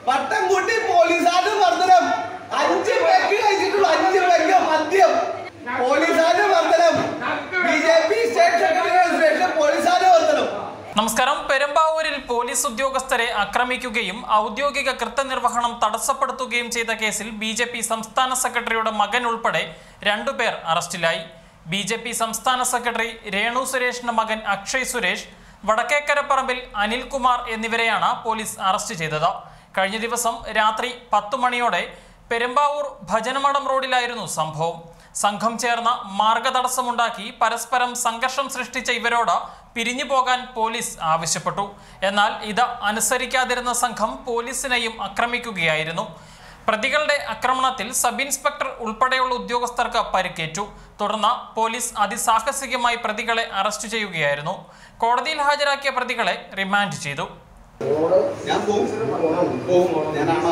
പട്ടം കൂട്ടി പോലീസുകാരുടെ മർദ്ദനം അഞ്ച് പെഗ് കഴിച്ചിട്ടുള്ളൂ അഞ്ച് പെഗ് മദ്യം പോലീസുകാരുടെ മർദ്ദനം B J P state secretary station പോലീസുകാരുടെ മർദ്ദനം നമസ്കാരം പെരുമ്പാവൂരിൽ പോലീസ് ഉദ്യോഗസ്ഥരെ ആക്രമിക്കുകയും ഔദ്യോഗിക കൃത്യനിർവഹണം തടസ്സപ്പെടുത്തുകയും ചെയ്ത കേസിൽ ബി ജെ പി സംസ്ഥാന സെക്രട്ടറിയുടെ മകൻ ഉൾപ്പെടെ രണ്ടുപേർ അറസ്റ്റിലായി ബി ജെ പി സംസ്ഥാന സെക്രട്ടറി രേണു സുരേഷിന്റെ മകൻ അക്ഷയ് സുരേഷ് വടക്കേക്കരപ്പറമ്പിൽ അനിൽകുമാർ എന്നിവരെയാണ് പോലീസ് അറസ്റ്റ് ചെയ്തത് കഴിഞ്ഞ ദിവസം രാത്രി പത്തു മണിയോടെ പെരുമ്പാവൂർ ഭജനമഠം റോഡിലായിരുന്നു സംഭവം സംഘം ചേർന്ന് മാർഗതടസ്സമുണ്ടാക്കി പരസ്പരം സംഘർഷം സൃഷ്ടിച്ച ഇവരോട് പിരിഞ്ഞു പോകാൻ പോലീസ് ആവശ്യപ്പെട്ടു എന്നാൽ ഇത് അനുസരിക്കാതിരുന്ന സംഘം പോലീസിനെയും ആക്രമിക്കുകയായിരുന്നു പ്രതികളുടെ ആക്രമണത്തിൽ സബ് ഇൻസ്പെക്ടർ ഉൾപ്പെടെയുള്ള ഉദ്യോഗസ്ഥർക്ക് പരിക്കേറ്റു തുടർന്ന് പോലീസ് അതിസാഹസികമായി പ്രതികളെ അറസ്റ്റ് ചെയ്യുകയായിരുന്നു കോടതിയിൽ ഹാജരാക്കിയ പ്രതികളെ റിമാൻഡ് ചെയ്തു ഞാൻ പോവും പോവും ഞാനാണോ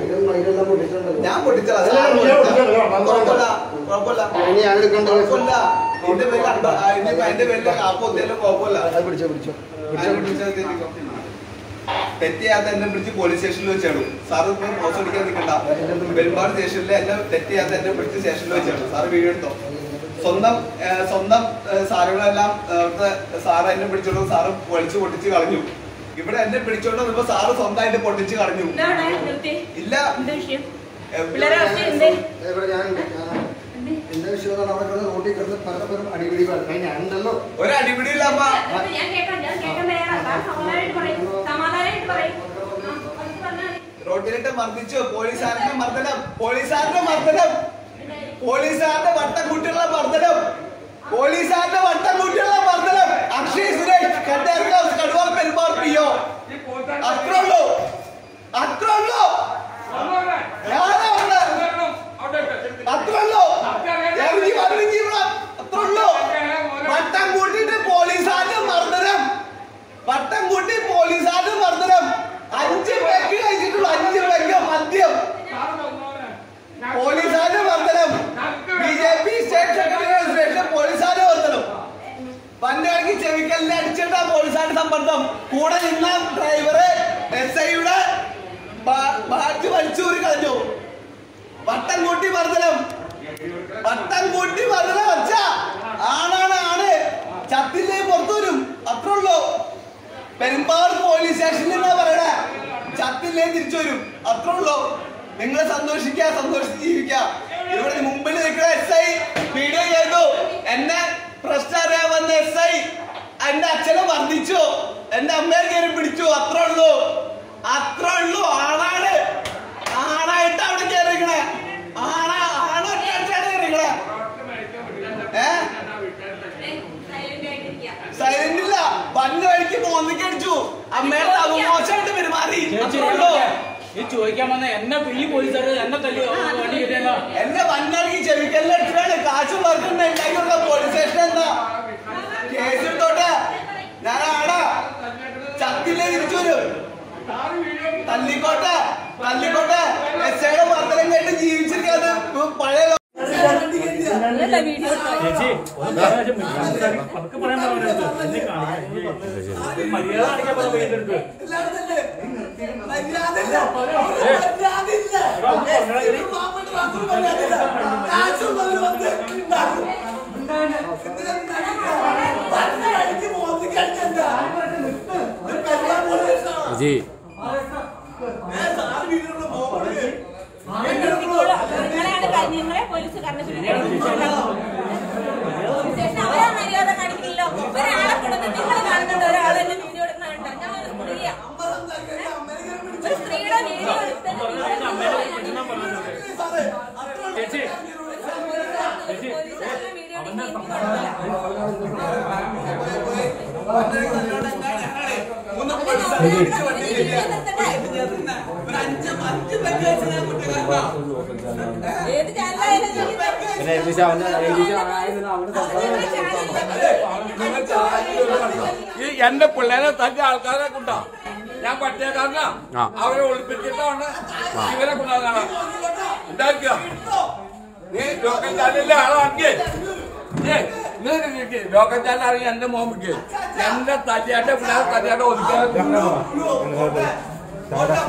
ഞാൻ പൊട്ടിച്ചതാ അല്ല, സാറ് ഞാൻ പൊട്ടിച്ചതാ. പൊട്ടിച്ചതാ. കുഴപ്പമില്ല കുഴപ്പമില്ല ഇനി ഞാൻ എടുക്കേണ്ട കേസ്. കുഴപ്പമില്ല എന്റെ പേരിൽ അണ്ട- ആ, ഇനിയിപ്പോ എന്റെ പേരിൽ ആപ്പൊത്തേലും കുഴപ്പമില്ല അത് പിടിച്ചോ പിടിച്ചോ ഞാൻ പിടിച്ചത് തെറ്റിക്കോ. തെറ്റിയാത്ത എന്നെ പിടിച്ച് പോലീസ് സ്റ്റേഷനിൽ വെച്ചാണ് സാറ് ഇപ്പൊ പോസ്റ്റ് അടിക്കാൻ നിൽക്കണ്ട പെരുമ്പാട് സ്റ്റേഷനിൽ എന്നെ തെറ്റിയാത്ത എന്നെ പിടിച്ച് സ്റ്റേഷനിൽ വെച്ചാണ് സാറ് വീഡിയോ എടുത്തോ സ്വന്തം ഏ, സ്വന്തം ഏ, സാറുകളെല്ലാം ഏ, അവിടുത്തെ സാറ് എന്നെ പിടിച്ചോണ്ട് സാറ് വലിച്ചു പൊട്ടിച്ച് കളഞ്ഞു ഇവിടെ എന്നെ പിടിച്ചോണ്ട് വന്നപ്പോ സാറ് സ്വന്തമായിട്ട് പൊട്ടിച്ച് കളഞ്ഞു എന്താണ് നിർത്തി ഇല്ല എന്താ വിഷയം ഏ, പിള്ളേരെ അറസ്റ്റ് ചെയ്തേ ഇവിടെ ഞാനുണ്ട് ഞാനാണ്. എന്റെ വിഷയം എന്ന് പറഞ്ഞാൽ അവിടെ കിടന്ന് റോട്ടിൽ കിടന്ന് പരസ്പരം അടിപിടി കഴിഞ്ഞ ഞാനുണ്ടല്ലോ ഒരു അടിപിടിയില്ല അമ്മ എന്നിട്ട് ഞാൻ കേൾക്കാം ഞാൻ കേൾക്കാൻ തയ്യാറാണ് താൻ സമാധാനമായിട്ട് പറയും സമാധാനമായിട്ട് പറയും ആ, അത് പറഞ്ഞാൽ മതി. റോഡിലിട്ട് മർദ്ദിച്ചു പോലീസുകാരന്റെ മർദ്ദനം പോലീസുകാരന്റെ മർദ്ദനം പോലീസുകാരന്റെ വട്ടം കൂട്ടിയുള്ള മർദ്ദനം പോലീസുകാരന്റെ വട്ടം കൂട്ടിയുള്ള മർദ്ദനം അക്ഷയ് സുരേഷ് കണ്ടേർക്കാവ് കടുവാൾ പെരുമാർ പി ഒ അത്രേ ഉള്ളൂ അത്രേ ഉള്ളൂ ഞാനാ പറഞ്ഞത്. അത്രേ ഉള്ളൂ ഇറങ്ങി പതിനഞ്ച് ഇവിടെ അത്രേ ഉള്ളൂ വട്ടം കൂട്ടിയിട്ട് പോലീസുകാരന്റെ മർദ്ദനം വട്ടം കൂട്ടി പോലീസുകാരുടെ മർദ്ദനം അഞ്ച് പെഗ് കഴിച്ചിട്ടുള്ളൂ അഞ്ച് പെഗ് മദ്യം പോലീസുകാരുടെ മർദ്ദനം B J P state secretary station പോലീസുകാരുടെ മർദ്ദനം പന്നിറങ്ങി ചെവിക്കലിനെ അടിച്ചിട്ടാ പോലീസുകാരുടെ സമ്മർദ്ദം കൂടെ നിന്ന ഡ്രൈവറ് എസ് ഐയുടെ ബാറ്റ് വലിച്ചൂരി കളഞ്ഞു വട്ടം കൂട്ടി മർദ്ദനം വട്ടം കൂട്ടി മർദ്ദനം വച്ച ആണാണ് ആണ് ചത്തില്ലേ പുറത്തു വരും അത്രേ ഉള്ളൂ പെരുമ്പാവൂർ പോലീസ് സ്റ്റേഷനിൽ എന്നാ പറയണേ ചത്തില്ലേ തിരിച്ചു വരും അത്രേ ഉള്ളൂ നിങ്ങൾ സന്തോഷിക്കുക സന്തോഷിച്ച് ജീവിക്കുക ഇവിടെ മുമ്പിൽ നിൽക്കുന്ന എസ് ഐ വീഡിയോ ചെയ്തു എന്നെ പ്രശ്നം അറിയാൻ വന്ന എസ് ഐ എന്റെ അച്ഛനെ മർദ്ദിച്ചു എന്റെ അമ്മയെ കയറി പിടിച്ചു അത്രേ ഉള്ളൂ അത്രേ ഉള്ളൂ ആണാണ് ആണായിട്ട് അവിടെ കയറിക്കണേ ആണാ ആണൊറ്റാണ് കയറിക്കണേ ഏഹ് സൈലന്റ് ആയിട്ടിരിക്കുക സൈലന്റ് ഇല്ല പല്ല് വഴിക്ക് മോന്നിക്ക് അടിച്ചു അമ്മയുടെ അവമോശമായിട്ട് പെരുമാറി അത്രേ ഉള്ളൂ ഈ ചോദിക്കാൻ വന്ന എന്നെ ഈ പോലീസുകാർ എന്നെ തല്ലി വണ്ടി കിട്ടിയെന്നാ എന്നെ വന്നിറങ്ങി ചെവിക്കലിൽ അടിച്ചാണ് കാശ് വർക്കുണ്ട് ഉണ്ടാക്കിയുള്ള പോലീസ് സ്റ്റേഷൻ എന്താ കേസ് എടുത്തോട്ടെ ഞാൻ ആടാ ചത്തില്ലേ തിരിച്ചു വരും തല്ലിക്കോട്ടെ തല്ലിക്കോട്ടെ എസ് ഐയുടെ മർദ്ദനം കേട്ട് ജീവിച്ചിരിക്കാതെ പഴയ ലോ- എന്താ വീഡിയോ ചേച്ചി ഒന്ന് പറയാം പതുക്കെ പറയാൻ പറയുന്നത് എന്നെ കാണിക്കാൻ മര്യാദ കാണിക്കാൻ പറഞ്ഞ പയ്യന്റെ ജി നിങ്ങളെയാണ് ക- നിങ്ങളെ പോലീസ് കർണശുദ്ധ അവരാ മര്യാദ കാണിക്കില്ലോ ഒരാളെ കൊടുത്ത് നിങ്ങൾ കാണുന്നുണ്ട് ഒരാളെ എന്നെ വീഡിയോ എടുക്കുന്നുണ്ട് ഞാൻ ഒരു സ്ത്രീയാ ഒരു സ്ത്രീയുടെ വീഡിയോ എടുത്തിട്ട് ചേച്ചി പോലീസുകാരുടെ വീഡിയോ മൂന്ന് പോലീസുകാരെ ഇടിച്ച് വണ്ടി കയറ്റി. ഒരു അഞ്ച് അഞ്ച് പെഗ് വെച്ച് ഞാൻ കുറ്റക്കാരനാ. ഏത് ചാനലായാലും പിന്നെ ഏകദേശം അവന്റെ ഏകദേശം ആയതിന് അവന്റെ ഈ എന്റെ പിള്ളേരെ തന്റെ ആൾക്കാരെ കൊണ്ടാ ഞാൻ പട്ടിയക്കാരനാ ആ. അവരെ ഒളിപ്പിച്ചിട്ടാണ് ഇവരെ കൊണ്ടാകാണ് ഉണ്ടാക്കുക നീ ലോക്കൽ ചാനലിലെ ആളാണെങ്കിൽ ലോക്കൽ ചാനൽ അറിയാൻ എന്റെ മോൻ വിളിക്കുക എന്റെ തല്ലിയാന്റെ പിള്ളേരെ തല്ലിയാന്റെ ഒതുക്കാൻ